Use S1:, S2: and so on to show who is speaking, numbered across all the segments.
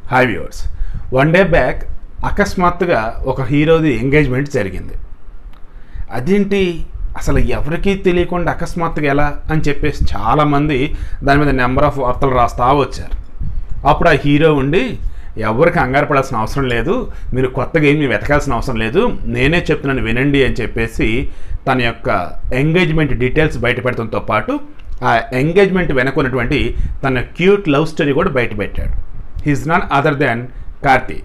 S1: hi viewers one day back అకస్మాత్తుగా ఒక హీరోది engagement జరిగింది అదేంటి అసలు ఎవరికీ తెలియకుండా అకస్మాత్తుగా ఎలా అని చెప్పేసి చాలామంది దాని మీద నెంబర్ ఆఫ్ వార్తలు రాస్తా వచ్చారు అప్పుడు ఆ హీరో ఉండి ఎవరికి కంగారు పడాల్సిన అవసరం లేదు మీరు కొత్తగా ఏమీ వెతకాల్సిన అవసరం లేదు నేనే చెప్తున్నాను వినండి అని చెప్పేసి తన యొక్క ఎంగేజ్మెంట్ డీటెయిల్స్ బయటపెడతంతో పాటు ఆ ఎంగేజ్మెంట్ వెనకున్నటువంటి తన క్యూట్ లవ్ స్టోరీ కూడా బయటపెట్టాడు he's none other than Karthi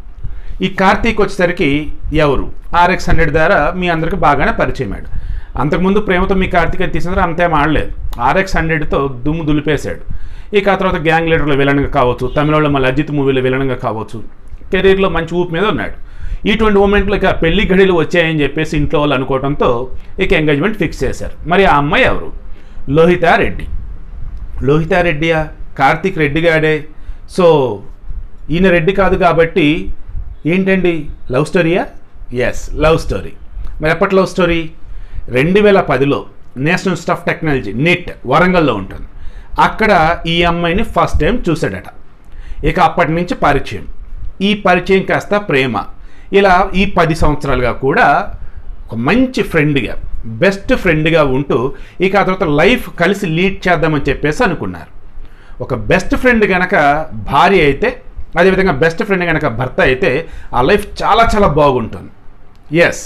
S1: ఈ కార్తీక్ వచ్చేసరికి ఎవరు ఆర్ఎక్స్ హండ్రెడ్ ద్వారా మీ అందరికి బాగానే పరిచయమాడు అంతకుముందు ప్రేమతో మీ కార్తీక్ అని తీసిన అంతేం ఆడలేదు ఆర్ఎక్స్ హండ్రెడ్తో దుమ్ము దులిపేశాడు ఇక ఆ తర్వాత గ్యాంగ్ లీడర్లో విలన్గా కావచ్చు తమిళంలో మళ్ళీ అజిత్ మూవీలో విలన్గా కావచ్చు కెరీర్లో మంచి ఊపు మీద ఉన్నాడు ఇటువంటి మూమెంట్లో ఇక పెళ్లి గడిలు వచ్చాయని చెప్పేసి ఇంట్లో వాళ్ళు అనుకోవడంతో ఇక ఎంగేజ్మెంట్ ఫిక్స్ చేశారు మరి ఆ అమ్మాయి ఎవరు లోహితారెడ్డి లోహితారెడ్డియా కార్తీక్ రెడ్డి గాడే సో ఈయన రెడ్డి కాదు కాబట్టి ఏంటండి లవ్ స్టోరీయా ఎస్ లవ్ స్టోరీ మరి ఎప్పటి లవ్ స్టోరీ రెండు వేల పదిలో national institute of technology neat వరంగల్లో ఉంటుంది అక్కడ ఈ అమ్మాయిని ఫస్ట్ టైం చూశాడట ఇక అప్పటి నుంచి పరిచయం ఈ పరిచయం కాస్త ప్రేమ ఇలా ఈ పది సంవత్సరాలుగా కూడా ఒక మంచి ఫ్రెండ్గా బెస్ట్ ఫ్రెండ్గా ఉంటూ ఇక ఆ తర్వాత లైఫ్ కలిసి లీడ్ చేద్దామని చెప్పేసి అనుకున్నారు ఒక బెస్ట్ ఫ్రెండ్ గనక భార్య అయితే అదేవిధంగా బెస్ట్ ఫ్రెండ్ కనుక భర్త అయితే ఆ లైఫ్ చాలా చాలా బాగుంటుంది ఎస్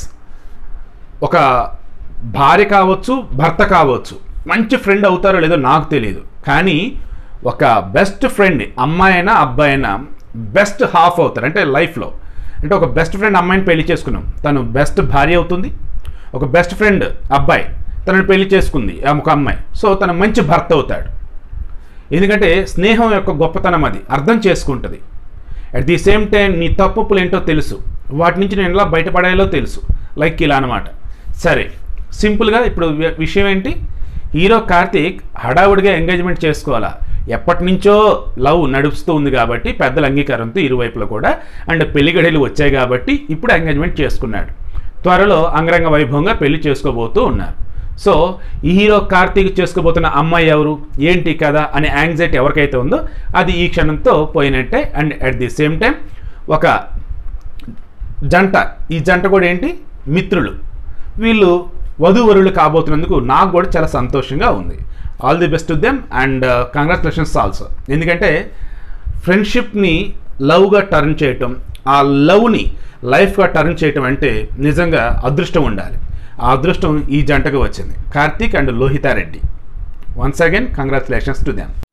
S1: ఒక భార్య కావచ్చు భర్త కావచ్చు మంచి ఫ్రెండ్ అవుతారో లేదో నాకు తెలియదు కానీ ఒక బెస్ట్ ఫ్రెండ్ అమ్మాయి అయినా అబ్బాయి అయినా బెస్ట్ హాఫ్ అవుతారు అంటే లైఫ్లో అంటే ఒక బెస్ట్ ఫ్రెండ్ అమ్మాయిని పెళ్లి చేసుకున్నాం తను బెస్ట్ భార్య అవుతుంది ఒక బెస్ట్ ఫ్రెండ్ అబ్బాయి తనని పెళ్లి చేసుకుంది ఆ ఒక అమ్మాయి సో తను మంచి భర్త అవుతాడు ఎందుకంటే స్నేహం యొక్క గొప్పతనం అది అర్థం చేసుకుంటుంది అట్ ది సేమ్ టైం నీ తప్పులు ఏంటో తెలుసు వాటి నుంచి నేను ఎలా బయటపడాలో తెలుసు లైక్ ఇలా అనమాట సరే సింపుల్గా ఇప్పుడు వి- విషయం ఏంటి హీరో కార్తీక్ హడావుడిగా ఎంగేజ్మెంట్ చేసుకోవాలా ఎప్పటి నుంచో లవ్ నడుస్తూ ఉంది కాబట్టి పెద్దల అంగీకారంతో ఇరువైపులో కూడా అండ్ పెళ్లి గడియలు వచ్చాయి కాబట్టి ఇప్పుడు ఎంగేజ్మెంట్ చేసుకున్నాడు త్వరలో అంగరంగ వైభవంగా పెళ్లి చేసుకోబోతూ ఉన్నారు సో ఈ హీరో కార్తీక్ చేసుకోబోతున్న అమ్మాయి ఎవరు ఏంటి కదా అనే యాంగ్జైటీ ఎవరికైతే ఉందో అది ఈ క్షణంతో పోయినట్టే and at the same time ఒక జంట ఈ జంట కూడా ఏంటి మిత్రులు వీళ్ళు వధూవరులు కాబోతున్నందుకు నాకు కూడా చాలా సంతోషంగా ఉంది all the best to them and congratulations also ఎందుకంటే ఫ్రెండ్షిప్ని లవ్గా టర్న్ చేయటం ఆ లవ్ని లైఫ్గా టర్న్ చేయటం అంటే నిజంగా అదృష్టం ఉండాలి ఆ అదృష్టం ఈ జంటకు వచ్చింది Karthik and లోహితారెడ్డి once again congratulations to them